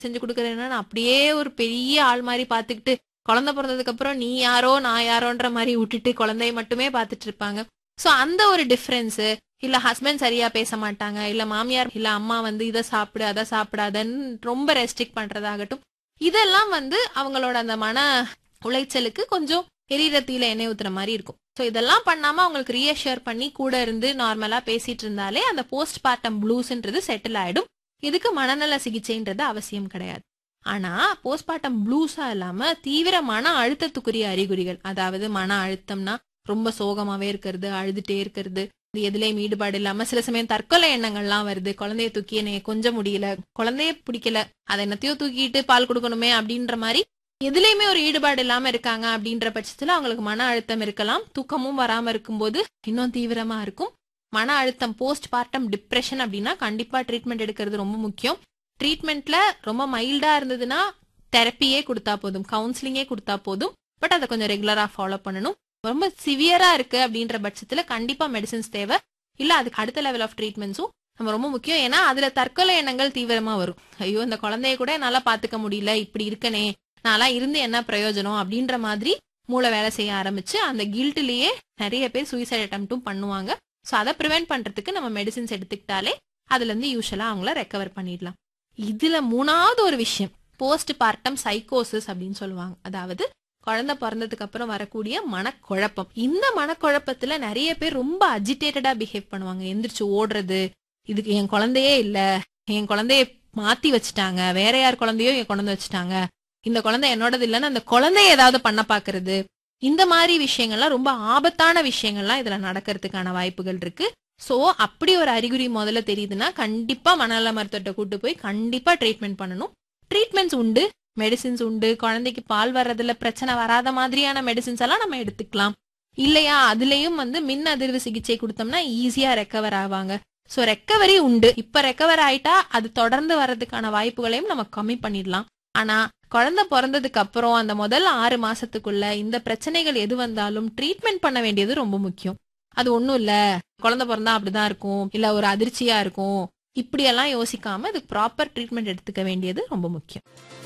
செஞ்சு கொடுக்கறேன்னா அப்படியே ஒரு பெரிய ஆள் மாதிரி பாத்துக்கிட்டு குழந்தை பிறந்ததுக்கு அப்புறம் நீ யாரோ நான் யாரோன்ற மாதிரி விட்டுட்டு குழந்தைய மட்டுமே பார்த்துட்டு இருப்பாங்க சோ அந்த ஒரு டிஃபரன்ஸ் இல்ல ஹஸ்பண்ட் சரியா பேச மாட்டாங்க இல்ல மாமியார் இல்ல அம்மா வந்து இதை சாப்பிடு அதை சாப்பிடாதன்னு ரொம்ப ரெஸ்ட்ரிக்ட் பண்றதாகட்டும் இதெல்லாம் வந்து அவங்களோட அந்த மன உளைச்சலுக்கு கொஞ்சம் எரிரத்தியில எண்ணெய் ஊத்துற மாதிரி இருக்கும் சோ இதெல்லாம் பண்ணாம அவங்களுக்கு ரீஅஷூர் பண்ணி கூட இருந்து நார்மலா பேசிட்டு இருந்தாலே அந்த போஸ்ட் பார்ட்டம் ப்ளூஸ்ன்றது செட்டில் ஆயிடும் இதுக்கு மனநல சிகிச்சைன்றது அவசியம் கிடையாது ஆனா போஸ்ட்மார்ட்டம் ப்ளூஸா இல்லாம தீவிர மன அழுத்தத்துக்குரிய அறிகுறிகள் அதாவது மன அழுத்தம்னா ரொம்ப சோகமாவே இருக்கிறது அழுதுட்டே இருக்கிறது இது எதுலயும் ஈடுபாடு இல்லாம சில சமயம் தற்கொலை எண்ணங்கள்லாம் வருது குழந்தைய தூக்கி என்னைய கொஞ்சம் முடியல குழந்தைய பிடிக்கல அதை என்னத்தையோ தூக்கிட்டு பால் கொடுக்கணுமே அப்படின்ற மாதிரி எதுலயுமே ஒரு ஈடுபாடு இல்லாம இருக்காங்க அப்படின்ற பட்சத்துல அவங்களுக்கு மன அழுத்தம் இருக்கலாம் தூக்கமும் வராம இருக்கும்போது இன்னும் தீவிரமா இருக்கும் மன அழுத்தம் போஸ்ட் பார்ட்டம் டிப்ரெஷன் அப்படின்னா கண்டிப்பா ட்ரீட்மெண்ட் எடுக்கிறது ரொம்ப முக்கியம் ட்ரீட்மெண்ட்ல ரொம்ப மைல்டா இருந்ததுன்னா தெரப்பியே கொடுத்தா போதும் கவுன்சிலிங்கே கொடுத்தா போதும் பட் அதை கொஞ்சம் ரெகுலரா ஃபாலோ பண்ணணும் ரொம்ப சிவியரா இருக்கு அப்படின்ற பட்சத்துல கண்டிப்பா மெடிசின்ஸ் தேவை இல்ல அதுக்கு அடுத்த லெவல் ஆஃப் ட்ரீட்மெண்ட்ஸும் நம்ம ரொம்ப முக்கியம் ஏன்னா அதுல தற்கொலை எண்ணங்கள் தீவிரமா வரும் ஐயோ இந்த குழந்தைய கூட என்னால பாத்துக்க முடியல இப்படி இருக்கனே நான்லாம் இருந்து என்ன பிரயோஜனம் அப்படின்ற மாதிரி மூளை வேலை செய்ய ஆரம்பிச்சு அந்த கில்ட்லயே நிறைய பேர் சூசைட் அட்டம்ப்டும் பண்ணுவாங்க ஸோ அதை ப்ரிவென்ட் பண்றதுக்கு நம்ம மெடிசின்ஸ் எடுத்துக்கிட்டாலே அதுல இருந்து யூஸ்வலா அவங்கள ரெக்கவர் பண்ணிடலாம் இதுல மூணாவது ஒரு விஷயம் போஸ்ட் பார்ட்டம் சைக்கோசிஸ் அப்படின்னு சொல்லுவாங்க அதாவது குழந்தை பிறந்ததுக்கு அப்புறம் வரக்கூடிய மனக்குழப்பம் இந்த மனக்குழப்பத்துல நிறைய பேர் ரொம்ப அஜிடேட்டடா பிஹேவ் பண்ணுவாங்க எந்திரிச்சு ஓடுறது இதுக்கு என் குழந்தையே இல்ல என் குழந்தைய மாத்தி வச்சுட்டாங்க வேற யார் குழந்தையோ என் குழந்தை வச்சுட்டாங்க இந்த குழந்தை என்னோடது இல்லைன்னு அந்த குழந்தைய ஏதாவது பண்ண பாக்குறது இந்த மாதிரி விஷயங்கள்லாம் ரொம்ப ஆபத்தான விஷயங்கள்லாம் இதுல நடக்கிறதுக்கான வாய்ப்புகள் இருக்கு சோ அப்படி ஒரு அறிகுறி முதல்ல தெரியுதுன்னா கண்டிப்பா மனநல மருத்துவத்தை கூட்டு போய் கண்டிப்பா ட்ரீட்மெண்ட் பண்ணணும் ட்ரீட்மெண்ட்ஸ் உண்டு மெடிசின்ஸ் உண்டு குழந்தைக்கு பால் வர்றதுல பிரச்சனை வராத மாதிரியான மெடிசின்ஸ் எல்லாம் நம்ம எடுத்துக்கலாம் இல்லையா அதுலயும் வந்து மின் அதிர்வு சிகிச்சை கொடுத்தோம்னா ஈஸியா ரெக்கவர் ஆவாங்க சோ ரெக்கவரி உண்டு இப்ப ரெக்கவர் ஆயிட்டா அது தொடர்ந்து வர்றதுக்கான வாய்ப்புகளையும் நம்ம கம்மி பண்ணிடலாம் ஆனா குழந்தை பிறந்ததுக்கு அப்புறம் அந்த முதல் ஆறு மாசத்துக்குள்ள இந்த பிரச்சனைகள் எது வந்தாலும் ட்ரீட்மெண்ட் பண்ண வேண்டியது ரொம்ப முக்கியம் அது ஒண்ணும் இல்ல குழந்தை பிறந்தா அப்படிதான் இருக்கும் இல்ல ஒரு அதிர்ச்சியா இருக்கும் இப்படி எல்லாம் யோசிக்காம இதுக்கு ப்ராப்பர் ட்ரீட்மெண்ட் எடுத்துக்க வேண்டியது ரொம்ப முக்கியம்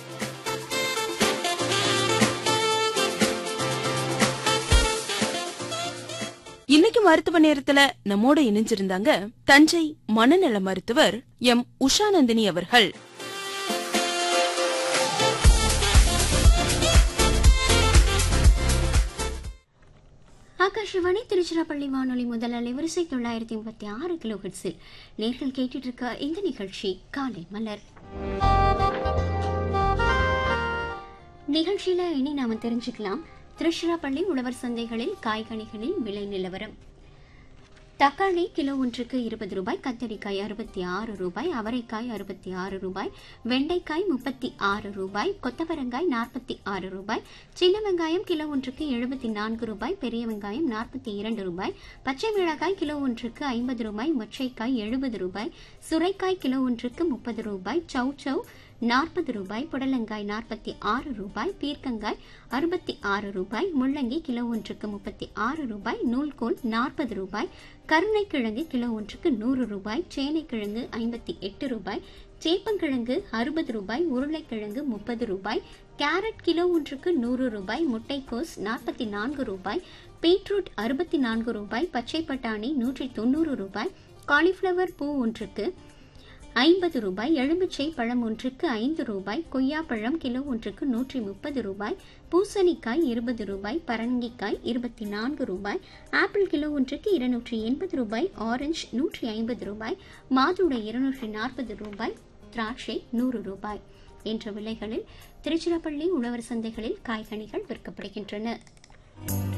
இன்னைக்கு மருத்துவ நேரத்துல நம்மோட இணைஞ்சிருந்தாங்க தஞ்சை மனநல மருத்துவர் எம் உஷாநந்தினி அவர்கள் ஆகாஷவாணி திருச்சிராப்பள்ளி வானொலி முதல் அலைவரிசை தொள்ளாயிரத்தி முப்பத்தி ஆறு கிலோ ஹெட்ஸில் நேர்கள் கேட்டுட்டு இருக்க இந்த நிகழ்ச்சி காலை மலர் நிகழ்ச்சியில இனி நாம தெரிஞ்சுக்கலாம் திருச்சிராப்பள்ளி உழவர் சந்தைகளில் காய்கனிகளின் விலை நிலவரம் தக்காளி கிலோ ஒன்றுக்கு இருபது ரூபாய் கத்தரிக்காய் அறுபத்தி ஆறு ரூபாய் அவரைக்காய் அறுபத்தி ஆறு ரூபாய் வெண்டைக்காய் முப்பத்தி ஆறு ரூபாய் கொத்தவரங்காய் நாற்பத்தி ஆறு ரூபாய் சின்ன வெங்காயம் கிலோ ஒன்றுக்கு எழுபத்தி நான்கு ரூபாய் பெரிய வெங்காயம் நாற்பத்தி இரண்டு ரூபாய் பச்சை மிளகாய் கிலோ ஒன்றுக்கு ஐம்பது ரூபாய் மொச்சைக்காய் எழுபது ரூபாய் சுரைக்காய் கிலோ ஒன்றுக்கு முப்பது ரூபாய் சௌ சௌ நாற்பது ரூபாய் புடலங்காய் நாற்பத்தி ஆறு ரூபாய் பீர்க்கங்காய் அறுபத்தி ஆறு ரூபாய் முள்ளங்கி கிலோ ஒன்றுக்கு முப்பத்தி ஆறு ரூபாய் நூல்கோல் நாற்பது ரூபாய் கருணைக்கிழங்கு கிலோ ஒன்றுக்கு நூறு ரூபாய் சேனைக்கிழங்கு ஐம்பத்தி எட்டு ரூபாய் சேப்பங்கிழங்கு அறுபது ரூபாய் உருளைக்கிழங்கு முப்பது ரூபாய் கேரட் கிலோ ஒன்றுக்கு நூறு ரூபாய் முட்டைக்கோஸ் நாற்பத்தி நான்கு ரூபாய் பீட்ரூட் அறுபத்தி நான்கு ரூபாய் பச்சை பட்டாணி நூற்றி தொண்ணூறு ரூபாய் காலிஃப்ளவர் பூ ஒன்றுக்கு ஐம்பது ரூபாய் எலுமிச்சை பழம் ஒன்றுக்கு ஐந்து ரூபாய் கொய்யாப்பழம் கிலோ ஒன்றுக்கு நூற்றி முப்பது ரூபாய் பூசணிக்காய் இருபது ரூபாய் பரங்கிக்காய் இருபத்தி நான்கு ரூபாய் ஆப்பிள் கிலோ ஒன்றுக்கு இருநூற்றி எண்பது ரூபாய் ஆரஞ்சு நூற்றி ஐம்பது ரூபாய் மாதுளை இருநூற்றி நாற்பது ரூபாய் திராட்சை நூறு ரூபாய் என்ற விலைகளில் திருச்சிராப்பள்ளி உழவர் சந்தைகளில் காய்கனிகள் விற்கப்படுகின்றன